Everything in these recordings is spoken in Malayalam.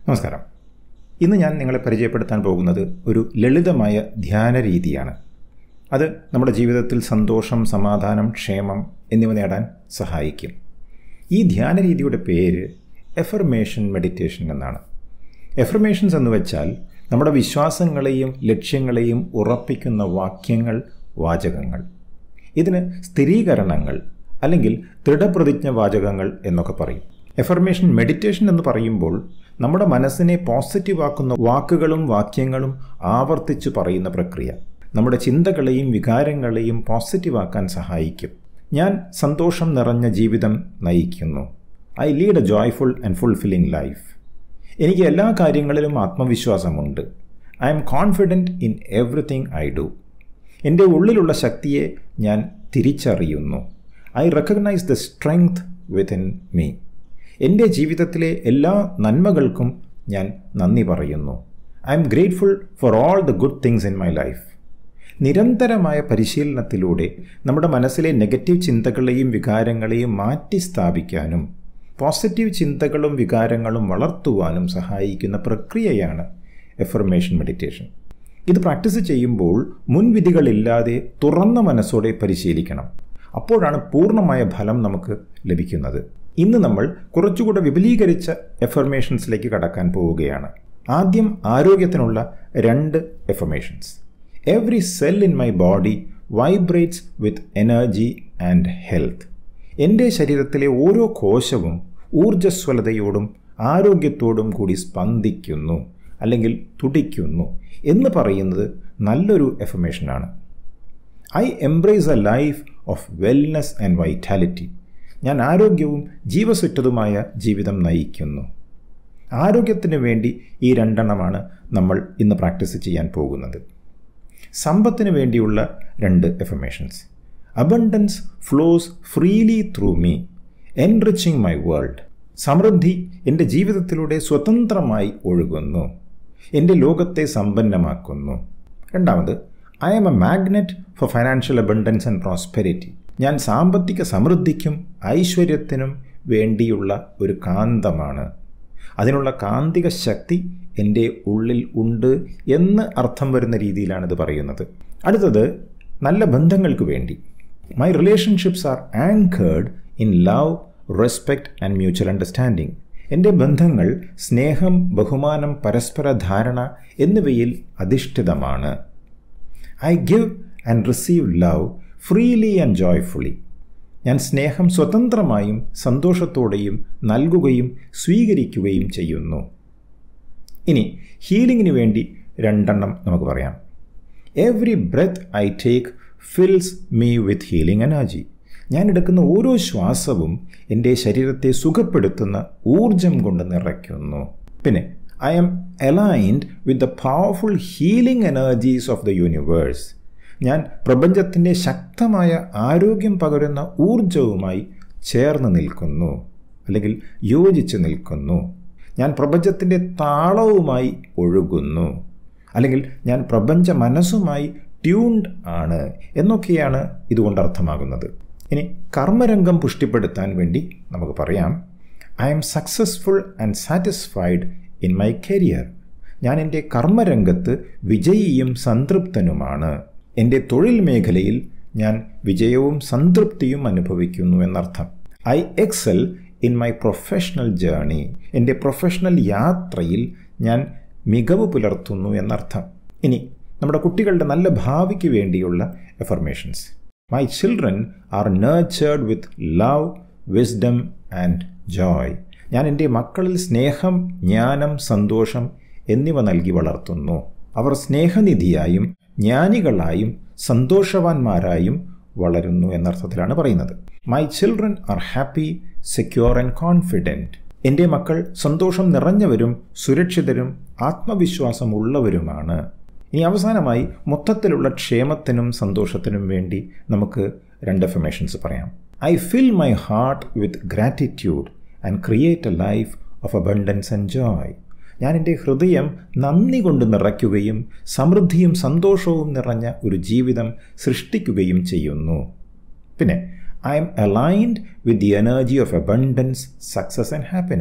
നമസ്കാരം ഇന്ന് ഞാൻ നിങ്ങളെ പരിചയപ്പെടുത്താൻ പോകുന്നത് ഒരു ലളിതമായ ധ്യാന രീതിയാണ് അത് നമ്മുടെ ജീവിതത്തിൽ സന്തോഷം സമാധാനം ക്ഷേമം എന്നിവ നേടാൻ സഹായിക്കും ഈ ധ്യാന രീതിയുടെ പേര് എഫർമേഷൻ മെഡിറ്റേഷൻ എന്നാണ് എഫർമേഷൻസ് എന്ന് വെച്ചാൽ നമ്മുടെ വിശ്വാസങ്ങളെയും ലക്ഷ്യങ്ങളെയും ഉറപ്പിക്കുന്ന വാക്യങ്ങൾ വാചകങ്ങൾ ഇതിന് സ്ഥിരീകരണങ്ങൾ അല്ലെങ്കിൽ ദൃഢപ്രതിജ്ഞ വാചകങ്ങൾ എന്നൊക്കെ പറയും എഫർമേഷൻ മെഡിറ്റേഷൻ എന്ന് പറയുമ്പോൾ നമ്മുടെ മനസ്സിനെ പോസിറ്റീവ് ആക്കുന്ന വാക്കുകളും വാക്യങ്ങളും ആവർത്തിച്ച് പറയുന്ന പ്രക്രിയ നമ്മുടെ ചിന്തകളെയും വികാരങ്ങളെയും പോസിറ്റീവ് ആക്കാൻ സഹായിക്കും ഞാൻ സന്തോഷം നിറഞ്ഞ ജീവിതം നയിക്കുന്നു I lead a joyful and fulfilling life എനിക്ക് എല്ലാ കാര്യങ്ങളിലും ആത്മവിശ്വാസമുണ്ട് I am confident in everything I do എൻ്റെ ഉള്ളിലുള്ള ശക്തിയെ ഞാൻ തിരിച്ചറിയുന്നു I recognise the strength within me എൻ്റെ ജീവിതത്തിലെ എല്ലാ നന്മകൾക്കും ഞാൻ നന്ദി പറയുന്നു I am grateful for all the good things in my life നിരന്തരമായ പരിശീലനത്തിലൂടെ നമ്മുടെ മനസ്സിലെ നെഗറ്റീവ് ചിന്തകളെയും വികാരങ്ങളെയും മാറ്റി സ്ഥാപിക്കാനും പോസിറ്റീവ് ചിന്തകളും വികാരങ്ങളും വളർത്തുവാനും സഹായിക്കുന്ന പ്രക്രിയയാണ് എഫർമേഷൻ മെഡിറ്റേഷൻ ഇത് പ്രാക്ടീസ് ചെയ്യുമ്പോൾ മുൻവിധികളില്ലാതെ തുറന്ന മനസ്സോടെ പരിശീലിക്കണം അപ്പോഴാണ് പൂർണ്ണമായ ഫലം നമുക്ക് ലഭിക്കുന്നത് ഇന്ന് നമ്മൾ കുറച്ചുകൂടെ വിപുലീകരിച്ച എഫർമേഷൻസിലേക്ക് കടക്കാൻ പോവുകയാണ് ആദ്യം ആരോഗ്യത്തിനുള്ള രണ്ട് affirmations every cell in my body vibrates with energy and health എൻ്റെ ശരീരത്തിലെ ഓരോ കോശവും ഊർജ്ജസ്വലതയോടും ആരോഗ്യത്തോടും കൂടി സ്പന്ദിക്കുന്നു അല്ലെങ്കിൽ തുടിക്കുന്നു എന്ന് പറയുന്നത് നല്ലൊരു എഫർമേഷനാണ് I embrace a life of wellness and vitality ഞാൻ ആരോഗ്യവും ജീവസുറ്റതുമായ ജീവിതം നയിക്കുന്നു ആരോഗ്യത്തിന് വേണ്ടി ഈ രണ്ടെണ്ണമാണ് നമ്മൾ ഇന്ന് പ്രാക്ടീസ് ചെയ്യാൻ പോകുന്നത് സമ്പത്തിന് വേണ്ടിയുള്ള രണ്ട് affirmations abundance flows freely through me enriching my world സമൃദ്ധി എൻ്റെ ജീവിതത്തിലൂടെ സ്വതന്ത്രമായി ഒഴുകുന്നു എൻ്റെ ലോകത്തെ സമ്പന്നമാക്കുന്നു രണ്ടാമത് I am a magnet for financial abundance and prosperity ഞാൻ സാമ്പത്തിക സമൃദ്ധിക്കും ഐശ്വര്യത്തിനും വേണ്ടിയുള്ള ഒരു കാന്തമാണ് അതിനുള്ള കാന്തിക ശക്തി എൻ്റെ ഉള്ളിൽ ഉണ്ട് എന്ന് അർത്ഥം വരുന്ന രീതിയിലാണ് ഇത് പറയുന്നത് അടുത്തത് നല്ല ബന്ധങ്ങൾക്ക് വേണ്ടി my relationships are anchored in love respect and mutual understanding എൻ്റെ ബന്ധങ്ങൾ സ്നേഹം ബഹുമാനം പരസ്പര ധാരണ എന്നിവയിൽ അധിഷ്ഠിതമാണ് I give and receive love freely and joyfully ഞാൻ സ്നേഹം സ്വതന്ത്രമായും സന്തോഷത്തോടെയും നൽകുകയും സ്വീകരിക്കുകയും ചെയ്യുന്നു ഇനി ഹീലിങ്ങിന് വേണ്ടി രണ്ടെണ്ണം നമുക്ക് പറയാം every breath I take fills me with healing energy ഞാൻ എടുക്കുന്ന ഓരോ ശ്വാസവും എൻ്റെ ശരീരത്തെ സുഖപ്പെടുത്തുന്ന ഊർജം കൊണ്ട് നിറയ്ക്കുന്നു പിന്നെ I am aligned with the powerful healing energies of the universe ഞാൻ പ്രപഞ്ചത്തിൻ്റെ ശക്തമായ ആരോഗ്യം പകരുന്ന ഊർജവുമായി ചേർന്ന് നിൽക്കുന്നു അല്ലെങ്കിൽ യോജിച്ച് നിൽക്കുന്നു ഞാൻ പ്രപഞ്ചത്തിൻ്റെ താളവുമായി ഒഴുകുന്നു അല്ലെങ്കിൽ ഞാൻ പ്രപഞ്ച മനസ്സുമായി ട്യൂൺഡ് ആണ് എന്നൊക്കെയാണ് ഇതുകൊണ്ട് അർത്ഥമാകുന്നത് ഇനി കർമ്മരംഗം പുഷ്ടിപ്പെടുത്താൻ വേണ്ടി നമുക്ക് പറയാം I M successful and satisfied in my career ഞാൻ എൻ്റെ കർമ്മരംഗത്ത് വിജയിയും സംതൃപ്തനുമാണ് എൻ്റെ തൊഴിൽ മേഖലയിൽ ഞാൻ വിജയവും സംതൃപ്തിയും അനുഭവിക്കുന്നു എന്നർത്ഥം I excel in my professional journey എൻ്റെ പ്രൊഫഷണൽ യാത്രയിൽ ഞാൻ മികവ് പുലർത്തുന്നു എന്നർത്ഥം ഇനി നമ്മുടെ കുട്ടികളുടെ നല്ല ഭാവിക്ക് വേണ്ടിയുള്ള affirmations my children are nurtured with love wisdom and joy ഞാൻ എൻ്റെ മക്കളിൽ സ്നേഹം ജ്ഞാനം സന്തോഷം എന്നിവ നൽകി വളർത്തുന്നു അവർ സ്നേഹനിധിയായും ജ്ഞാനികളായും സന്തോഷവാന്മാരായും വളരുന്നു എന്നർത്ഥത്തിലാണ് പറയുന്നത് my children are happy secure and confident എൻ്റെ മക്കൾ സന്തോഷം നിറഞ്ഞവരും സുരക്ഷിതരും ആത്മവിശ്വാസമുള്ളവരുമാണ് ഇനി അവസാനമായി മൊത്തത്തിലുള്ള ക്ഷേമത്തിനും സന്തോഷത്തിനും വേണ്ടി നമുക്ക് രണ്ട് എഫർമേഷൻസ് പറയാം I fill my heart with gratitude and create a life of abundance and joy ഞാൻ എൻ്റെ ഹൃദയം നന്ദി കൊണ്ട് നിറയ്ക്കുകയും സമൃദ്ധിയും സന്തോഷവും നിറഞ്ഞ ഒരു ജീവിതം സൃഷ്ടിക്കുകയും ചെയ്യുന്നു പിന്നെ I M aligned with the energy of abundance success and happiness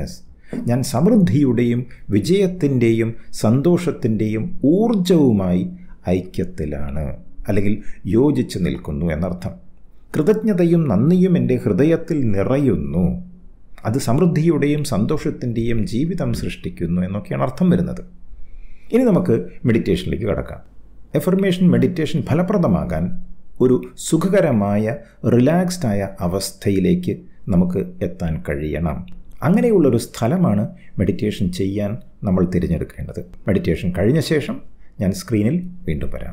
ഞാൻ സമൃദ്ധിയുടെയും വിജയത്തിൻ്റെയും സന്തോഷത്തിൻ്റെയും ഊർജവുമായി ഐക്യത്തിലാണ് അല്ലെങ്കിൽ യോജിച്ച് നിൽക്കുന്നു എന്നർത്ഥം കൃതജ്ഞതയും നന്ദിയും എൻ്റെ ഹൃദയത്തിൽ നിറയുന്നു അത് സമൃദ്ധിയുടെയും സന്തോഷത്തിൻ്റെയും ജീവിതം സൃഷ്ടിക്കുന്നു എന്നൊക്കെയാണ് അർത്ഥം വരുന്നത് ഇനി നമുക്ക് മെഡിറ്റേഷനിലേക്ക് കടക്കാം എഫർമേഷൻ മെഡിറ്റേഷൻ ഫലപ്രദമാകാൻ ഒരു സുഖകരമായ റിലാക്സ്ഡായ അവസ്ഥയിലേക്ക് നമുക്ക് എത്താൻ കഴിയണം അങ്ങനെയുള്ളൊരു സ്ഥലമാണ് മെഡിറ്റേഷൻ ചെയ്യാൻ നമ്മൾ തിരഞ്ഞെടുക്കേണ്ടത് മെഡിറ്റേഷൻ കഴിഞ്ഞ ശേഷം ഞാൻ സ്ക്രീനിൽ വീണ്ടും വരാം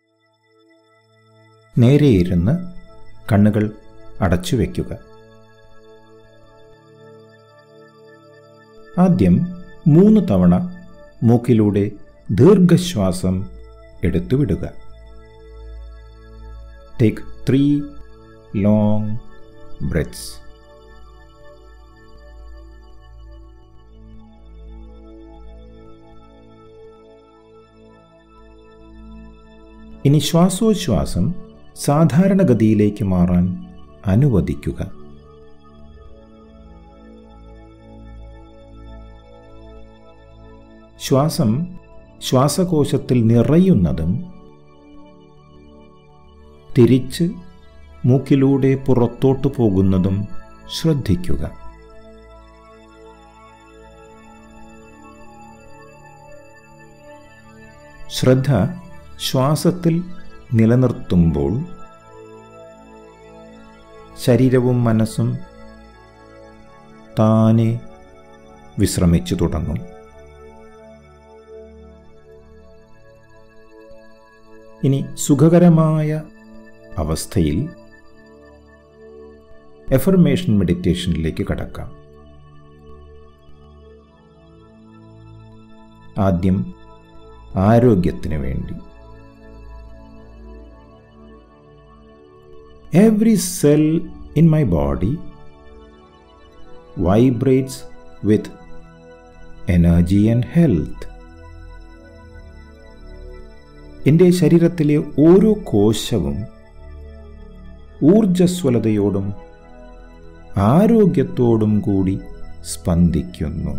നേരെ ഇരുന്ന് കണ്ണുകൾ അടച്ചു വയ്ക്കുക ആദ്യം മൂന്ന് തവണ മൂക്കിലൂടെ ദീർഘശ്വാസം എടുത്തുവിടുക ടേക്ക് ത്രീ ലോങ് ബ്രെത്ത്സ് ഇനി ശ്വാസോച്ഛ്വാസം സാധാരണഗതിയിലേക്ക് മാറാൻ അനുവദിക്കുക ശ്വാസം ശ്വാസകോശത്തിൽ നിറയുന്നതും തിരിച്ച് മൂക്കിലൂടെ പുറത്തോട്ട് പോകുന്നതും ശ്രദ്ധിക്കുക ശ്രദ്ധ ശ്വാസത്തിൽ നിലനിർത്തുമ്പോൾ ശരീരവും മനസ്സും താനെ വിശ്രമിച്ചു തുടങ്ങും ഇനി സുഖകരമായ അവസ്ഥയിൽ എഫർമേഷൻ മെഡിറ്റേഷനിലേക്ക് കടക്കാം ആദ്യം ആരോഗ്യത്തിന് വേണ്ടി every cell in my body vibrates with energy and health എൻ്റെ ശരീരത്തിലെ ഓരോ കോശവും ഊർജസ്വലതയോടും ആരോഗ്യത്തോടും കൂടി സ്പന്ദിക്കുന്നു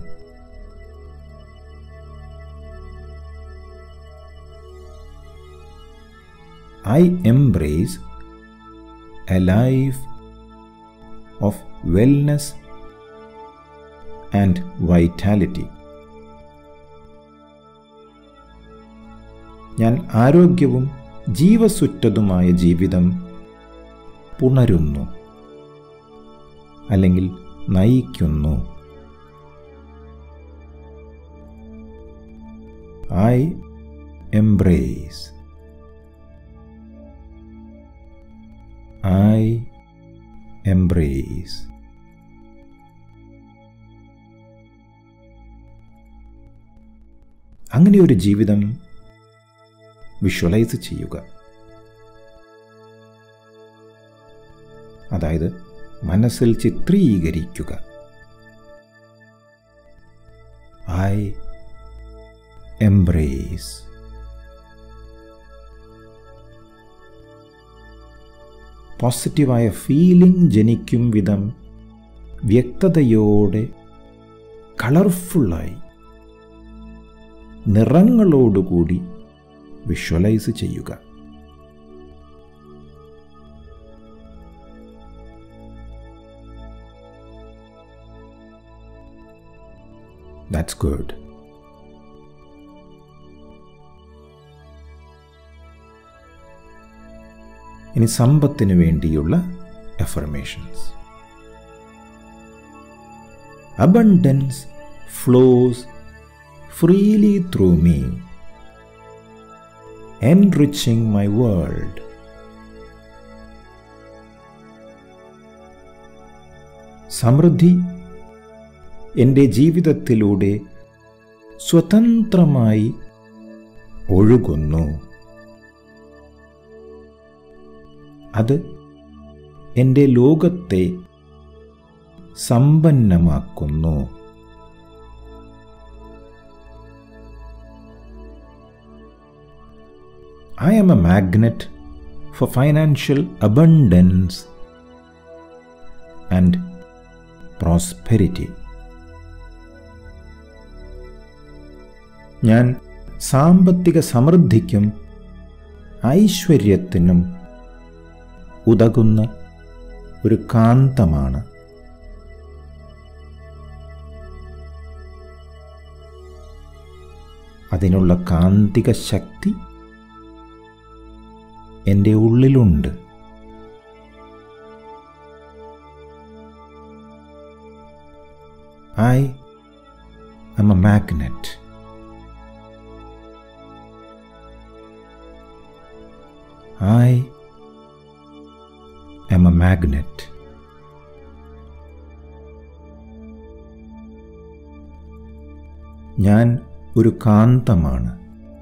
I embrace a life of wellness and vitality ഞാൻ ആരോഗ്യവും ജീവസുറ്റതുമായ ജീവിതം പുണരുന്നു അല്ലെങ്കിൽ നയിക്കുന്നു ഐ എംബ്രേസ് ഐ എംബ്രേസ് അങ്ങനെ ഒരു ജീവിതം വിഷ്വലൈസ് ചെയ്യുക അതായത് മനസ്സിൽ ചിത്രീകരിക്കുക ഐ എംബ്രേസ് പോസിറ്റീവായ ഫീലിംഗ് ജനിക്കും വിധം വ്യക്തതയോടെ കളർഫുള്ളായി നിറങ്ങളോടുകൂടി വിഷ്വലൈസ് ചെയ്യുക That's good. ഇനി സമ്പത്തിന് വേണ്ടിയുള്ള affirmations abundance flows freely through me enriching my world. സമൃദ്ധി എൻ്റെ ജീവിതത്തിലൂടെ സ്വതന്ത്രമായി ഒഴുകുന്നു അത് എൻ്റെ ലോകത്തെ സമ്പന്നമാക്കുന്നു I am a magnet for financial abundance and prosperity. ഞാൻ സാമ്പത്തിക സമൃദ്ധിക്കും ഐശ്വര്യത്തിനും ഉതകുന്ന ഒരു കാന്തമാണ് അതിനുള്ള കാന്തിക ശക്തി എൻ്റെ ഉള്ളിലുണ്ട് I am a magnet. I am a magnet. ഞാൻ ഒരു കാന്തമാണ്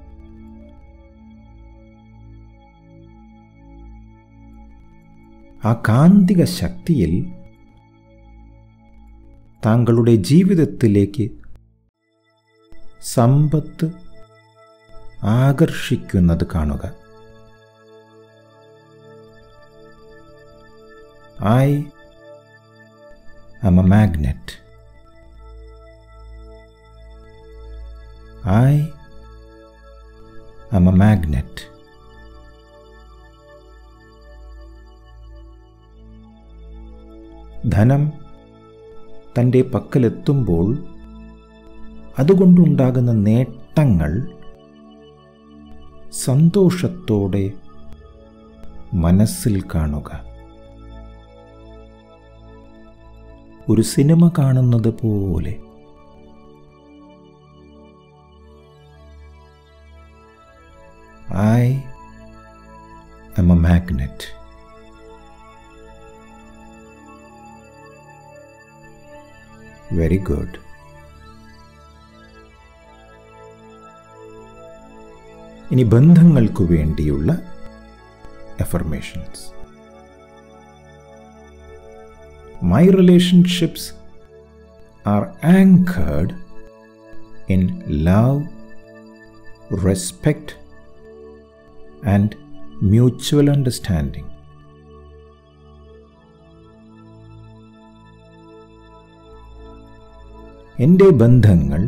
ആ കാന്തിക ശക്തിയിൽ താങ്കളുടെ ജീവിതത്തിലേക്ക് സമ്പത്ത് ആകർഷിക്കുന്നത് കാണുക I am a magnet. I am a magnet. ധനം തൻ്റെ പക്കലെത്തുമ്പോൾ അതുകൊണ്ടുണ്ടാകുന്ന നേട്ടങ്ങൾ സന്തോഷത്തോടെ മനസ്സിൽ കാണുക ഒരു സിനിമ കാണുന്നത് പോലെ I am a magnet. Very good ഇനി ബന്ധങ്ങൾക്കു വേണ്ടിയുള്ള affirmations my relationships are anchored in love respect and mutual understanding എൻ്റെ ബന്ധങ്ങൾ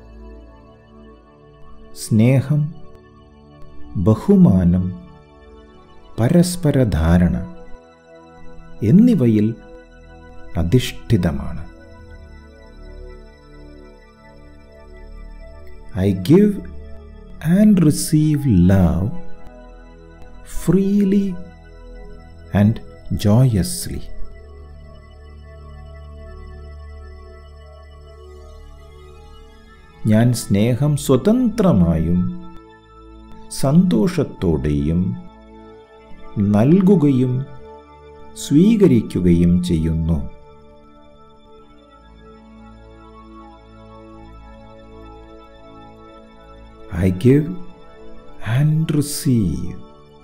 സ്നേഹം ബഹുമാനം പരസ്പര ധാരണ എന്നിവയിൽ അധിഷ്ഠിതമാണ് I give and receive love freely and joyously ഞാൻ സ്നേഹം സ്വതന്ത്രമായും സന്തോഷത്തോടെയും നൽകുകയും സ്വീകരിക്കുകയും ചെയ്യുന്നു I give and receive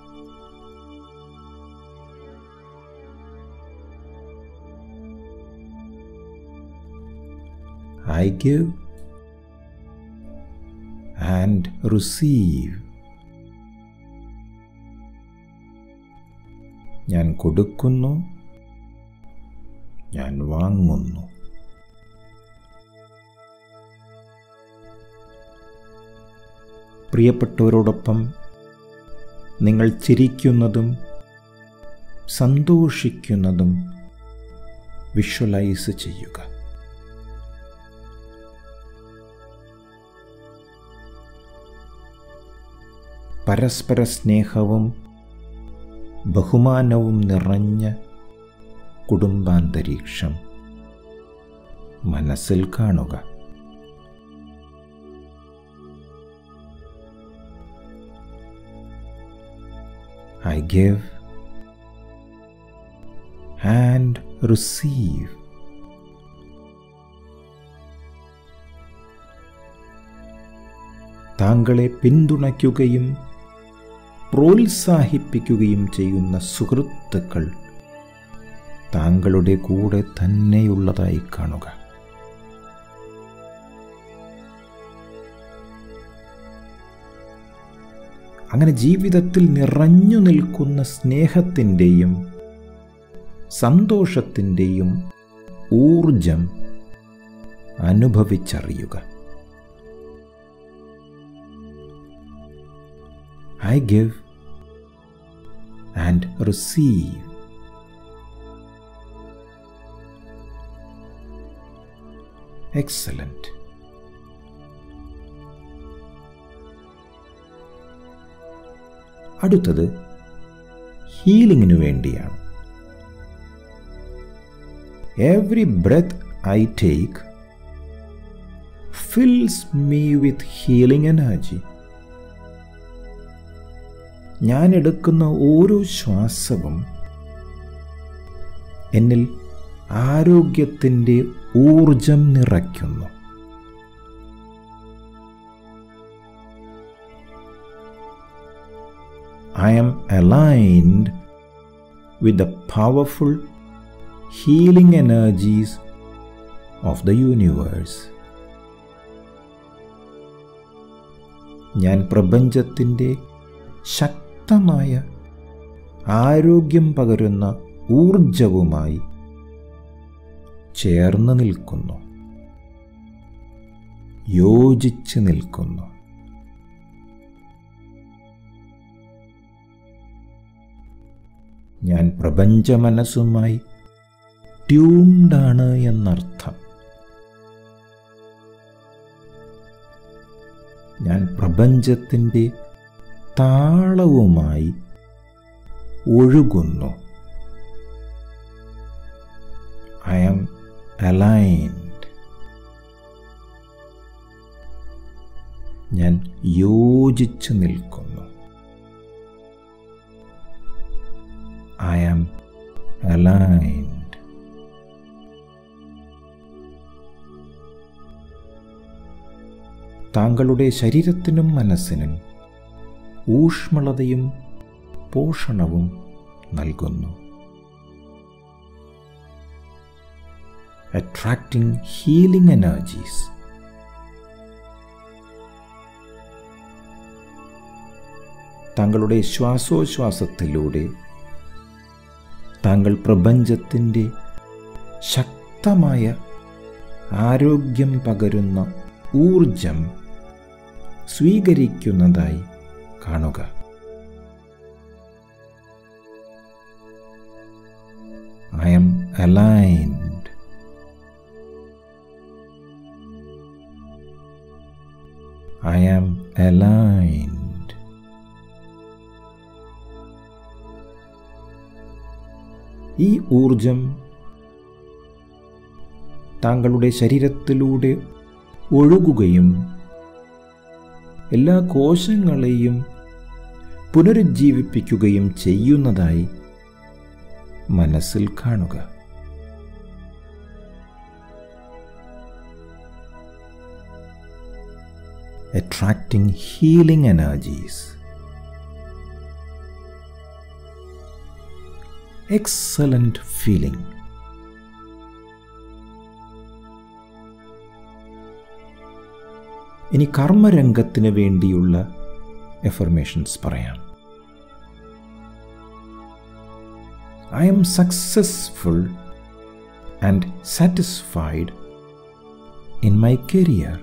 I give and receive ഞാൻ കൊടുക്കുന്നു ഞാൻ വാങ്ങുന്നു പ്രിയപ്പെട്ടവരോടൊപ്പം നിങ്ങൾ ചിരിക്കുന്നതും സന്തോഷിക്കുന്നതും വിഷ്വലൈസ് ചെയ്യുക പരസ്പര സ്നേഹവും ബഹുമാനവും നിറഞ്ഞ കുടുംബാന്തരീക്ഷം മനസ്സിൽ കാണുക ഐ ഗിവ് ആൻഡ് റിസീവ് താങ്കളെ പിന്തുണയ്ക്കുകയും പ്രോത്സാഹിപ്പിക്കുകയും ചെയ്യുന്ന സുഹൃത്തുക്കൾ താങ്കളുടെ കൂടെ തന്നെയുള്ളതായി കാണുക അങ്ങനെ ജീവിതത്തിൽ നിറഞ്ഞു നിൽക്കുന്ന സ്നേഹത്തിൻ്റെയും സന്തോഷത്തിൻ്റെയും ഊർജം അനുഭവിച്ചറിയുക I give and receive. Excellent. അടുത്തത് ഹീലിങ്ങിനു വേണ്ടിയാണ് every breath I take fills me with healing energy ഞാൻ എടുക്കുന്ന ഓരോ ശ്വാസവും എന്നിൽ ആരോഗ്യത്തിൻ്റെ ഊർജം നിറയ്ക്കുന്നു I am aligned with the powerful healing energies of the universe. ഞാൻ പ്രപഞ്ചത്തിൻ്റെ ശക്തമായ ആരോഗ്യം പകരുന്ന ഊർജവുമായി ചേർന്ന് നിൽക്കുന്നു യോജിച്ച് നിൽക്കുന്നു ഞാൻ പ്രപഞ്ച മനസ്സുമായി ട്യൂൺഡാണ് എന്നർത്ഥം ഞാൻ പ്രപഞ്ചത്തിൻ്റെ താളവുമായി ഒഴുകുന്നു ഐ ആം അലൈൻഡ് ഞാൻ യോജിച്ച് നിൽക്കുന്നു ഐ ആം അലൈൻഡ് താങ്കളുടെ ശരീരത്തിനും മനസ്സിനും ഊഷ്മളതയും പോഷണവും നൽകുന്നു attracting healing energies. താങ്കളുടെ ശ്വാസോച്ഛ്വാസത്തിലൂടെ താങ്കൾ പ്രപഞ്ചത്തിൻ്റെ ശക്തമായ ആരോഗ്യം പകരുന്ന ഊർജം സ്വീകരിക്കുന്നതായി കാണുക I M aligned I am aligned. ഈ ഊർജം താങ്കളുടെ ശരീരത്തിലൂടെ ഒഴുകുകയും എല്ലാ കോശങ്ങളെയും പുനരുജ്ജീവിപ്പിക്കുകയും ചെയ്യുന്നതായി മനസ്സിൽ കാണുക attracting healing energies. Excellent feeling. ഇനി കർമ്മരംഗത്തിന് വേണ്ടിയുള്ള എഫർമേഷൻസ് പറയാം I M successful and satisfied in my career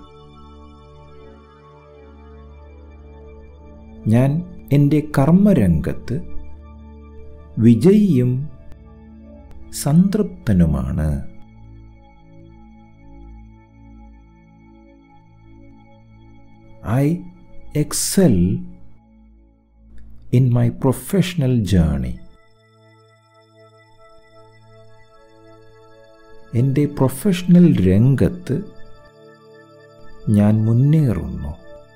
ഞാൻ എൻ്റെ കർമ്മരംഗത്ത് വിജയിയും സംതൃപ്തനുമാണ് I excel in my professional journey എൻ്റെ പ്രൊഫഷണൽ രംഗത്ത് ഞാൻ മുന്നേറുന്നു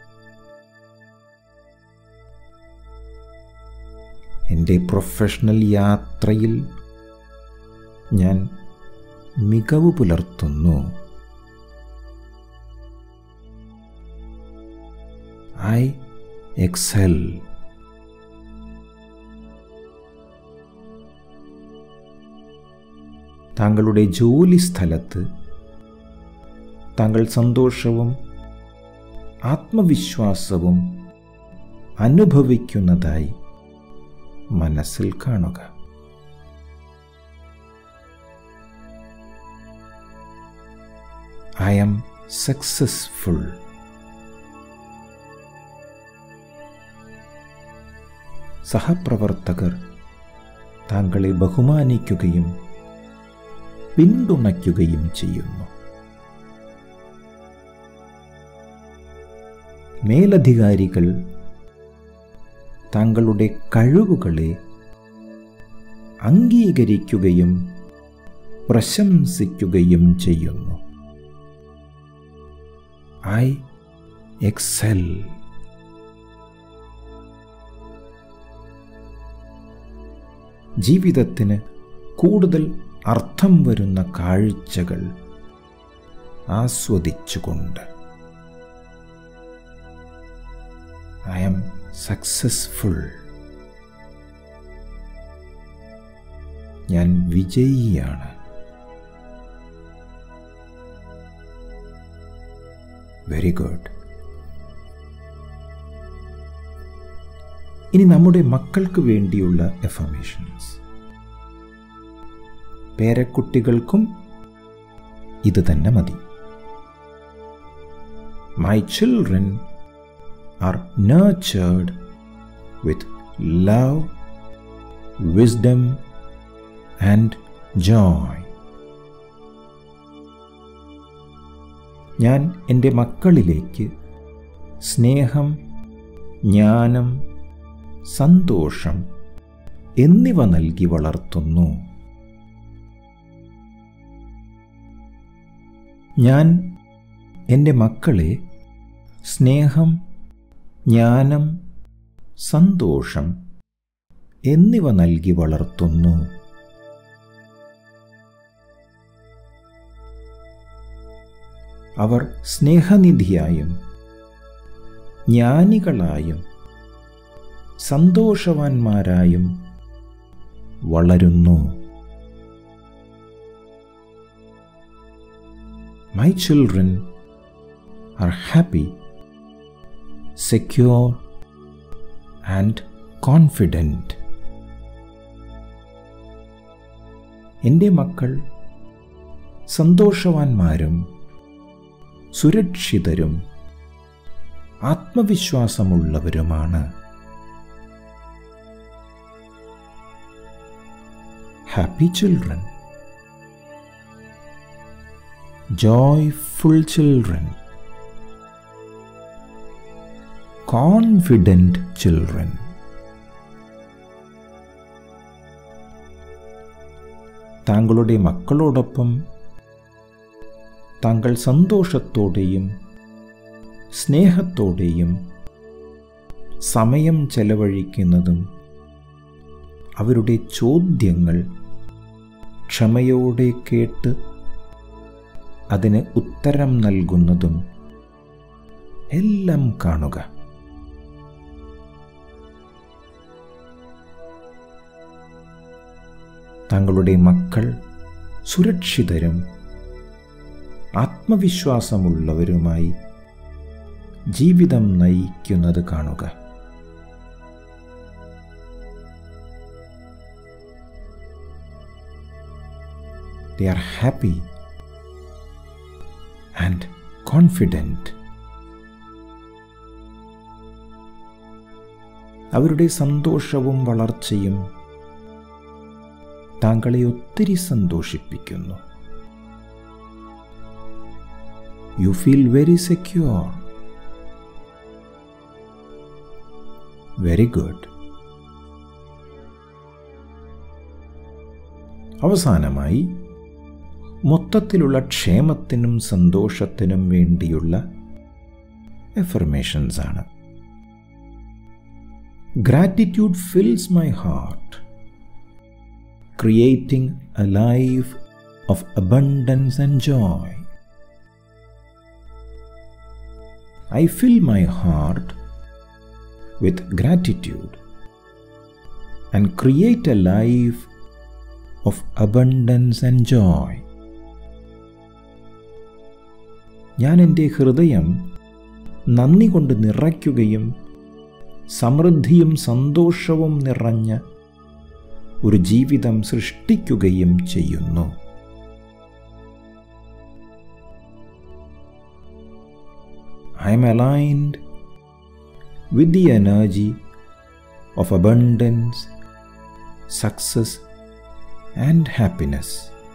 എൻ്റെ പ്രൊഫഷണൽ യാത്രയിൽ ഞാൻ മികവ് പുലർത്തുന്നു ഐ എക്സൽ താങ്കളുടെ ജോലി സ്ഥലത്ത് താങ്കൾ സന്തോഷവും ആത്മവിശ്വാസവും അനുഭവിക്കുന്നതായി മനസ്സിൽ കാണുക ഐ ആം സക്സസ്ഫുൾ സഹപ്രവർത്തകർ താങ്കളെ ബഹുമാനിക്കുകയും പിന്തുണയ്ക്കുകയും ചെയ്യുന്നു മേലധികാരികൾ താങ്കളുടെ കഴിവുകളെ അംഗീകരിക്കുകയും പ്രശംസിക്കുകയും ചെയ്യുന്നു ഐ എക്സൽ ജീവിതത്തിന് കൂടുതൽ അർത്ഥം വരുന്ന കാഴ്ചകൾ ആസ്വദിച്ചുകൊണ്ട് ഐ എം സക്സസ്ഫുൾ ഞാൻ വിജയിയാണ് വെരി ഗുഡ് ഇനി നമ്മുടെ മക്കൾക്ക് വേണ്ടിയുള്ള എഫർമേഷൻസ് പേരക്കുട്ടികൾക്കും ഇത് തന്നെ മതി my children are nurtured with love wisdom and joy ഞാൻ എൻ്റെ മക്കളിലേക്ക് സ്നേഹം ജ്ഞാനം സന്തോഷം എന്നിവ നൽകി വളർത്തുന്നു ഞാൻ എൻ്റെ മക്കളെ സ്നേഹം ജ്ഞാനം സന്തോഷം എന്നിവ നൽകി വളർത്തുന്നു അവർ സ്നേഹനിധിയായും ജ്ഞാനികളായും സന്തോഷവാന്മാരായും വളരുന്നു my children are happy secure and confident എൻ്റെ മക്കൾ സന്തോഷവാന്മാരും സുരക്ഷിതരും ആത്മവിശ്വാസമുള്ളവരുമാണ് happy children joyful children, confident children. താങ്കളുടെ മക്കളോടൊപ്പം താങ്കൾ സന്തോഷത്തോടെയും സ്നേഹത്തോടെയും സമയം ചെലവഴിക്കുന്നതും അവരുടെ ചോദ്യങ്ങൾ ക്ഷമയോടെ കേട്ട് അതിന് ഉത്തരം നൽകുന്നതും എല്ലാം കാണുക താങ്കളുടെ മക്കൾ സുരക്ഷിതരും ആത്മവിശ്വാസമുള്ളവരുമായി ജീവിതം നയിക്കുന്നത് കാണുക they are happy and confident. അവരുടെ സന്തോഷവും വളർച്ചയും താങ്കളെ ഒത്തിരി സന്തോഷിപ്പിക്കുന്നു you feel very secure very good അവസാനമായി മൊത്തത്തിലുള്ള ക്ഷേമത്തിനും സന്തോഷത്തിനും വേണ്ടിയുള്ള എഫർമേഷൻസ് ആണ് gratitude fills my heart creating a life of abundance and joy I fill my heart with gratitude and create a life of abundance and joy ഞാൻ എൻ്റെ ഹൃദയം നന്ദി കൊണ്ട് നിറയ്ക്കുകയും സമൃദ്ധിയും സന്തോഷവും നിറഞ്ഞ ഒരു ജീവിതം സൃഷ്ടിക്കുകയും ചെയ്യുന്നു I M aligned with the energy of abundance, success, and happiness.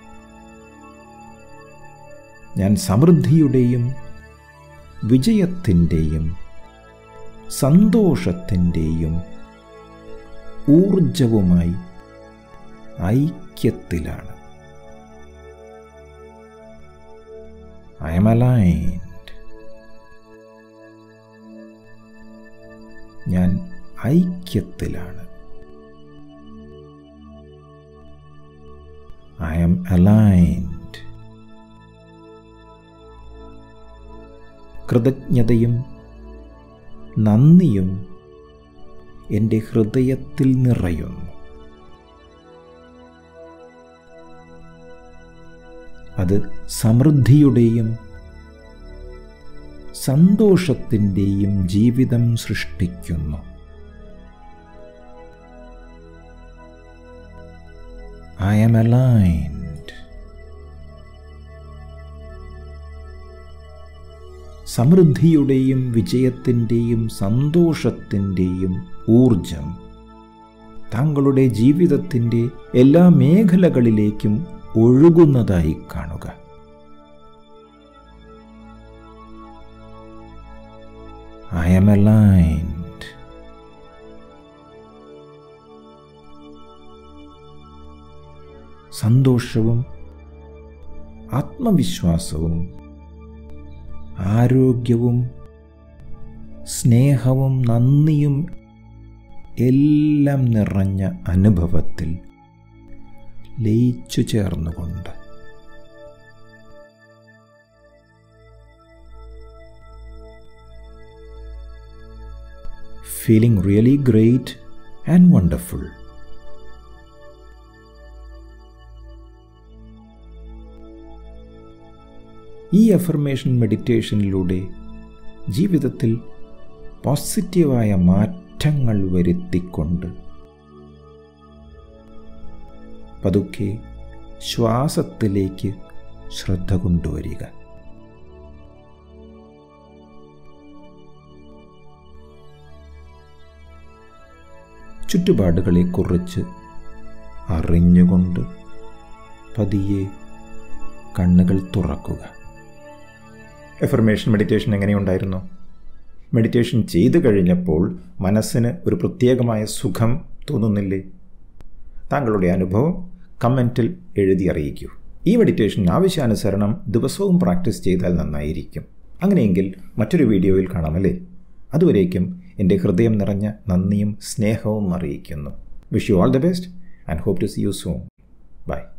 ഞാൻ സമൃദ്ധിയുടെയും വിജയത്തിൻ്റെയും സന്തോഷത്തിൻ്റെയും ഊർജവുമായി ഐക്യത്തിലാണ് ഐ എം അലൈൻഡ് ഞാൻ ഐക്യത്തിലാണ് ഐ എം അലൈൻഡ് കൃതജ്ഞതയും നന്ദിയും എൻ്റെ ഹൃദയത്തിൽ നിറയുന്നു അത് സമൃദ്ധിയുടെയും സന്തോഷത്തിൻ്റെയും ജീവിതം സൃഷ്ടിക്കുന്നു ഐ ആം അലൈൻഡ് സമൃദ്ധിയുടെയും വിജയത്തിൻ്റെയും സന്തോഷത്തിൻ്റെയും ഊർജം താങ്കളുടെ ജീവിതത്തിൻ്റെ എല്ലാ മേഖലകളിലേക്കും ഒഴുകുന്നതായി കാണുക ഐ എം അലൈൻഡ് സന്തോഷവും ആത്മവിശ്വാസവും ആരോഗ്യവും സ്നേഹവും നന്ദിയും എല്ലാം നിറഞ്ഞ അനുഭവത്തിൽ ലയിച്ചു ചേർന്നുകൊണ്ട് feeling really great and wonderful ഈ അഫർമേഷൻ മെഡിറ്റേഷനിലൂടെ ജീവിതത്തിൽ പോസിറ്റീവായ മാറ്റങ്ങൾ വരുത്തിക്കൊണ്ട് പതുക്കെ ശ്വാസത്തിലേക്ക് ശ്രദ്ധ കൊണ്ടുവരിക ചുറ്റുപാടുകളെക്കുറിച്ച് അറിഞ്ഞുകൊണ്ട് പതിയെ കണ്ണുകൾ തുറക്കുക എഫർമേഷൻ മെഡിറ്റേഷൻ എങ്ങനെയുണ്ടായിരുന്നു മെഡിറ്റേഷൻ ചെയ്തു കഴിഞ്ഞപ്പോൾ മനസ്സിന് ഒരു പ്രത്യേകമായ സുഖം തോന്നുന്നില്ലേ താങ്കളുടെ അനുഭവം കമൻറ്റിൽ എഴുതി അറിയിക്കൂ ഈ മെഡിറ്റേഷൻ ആവശ്യാനുസരണം ദിവസവും പ്രാക്ടീസ് ചെയ്താൽ നന്നായിരിക്കും അങ്ങനെയെങ്കിൽ മറ്റൊരു വീഡിയോയിൽ കാണാമല്ലേ അതുവരേക്കും എൻ്റെ ഹൃദയം നിറഞ്ഞ നന്ദിയും സ്നേഹവും അറിയിക്കുന്നു wish you all the best and hope to see you soon by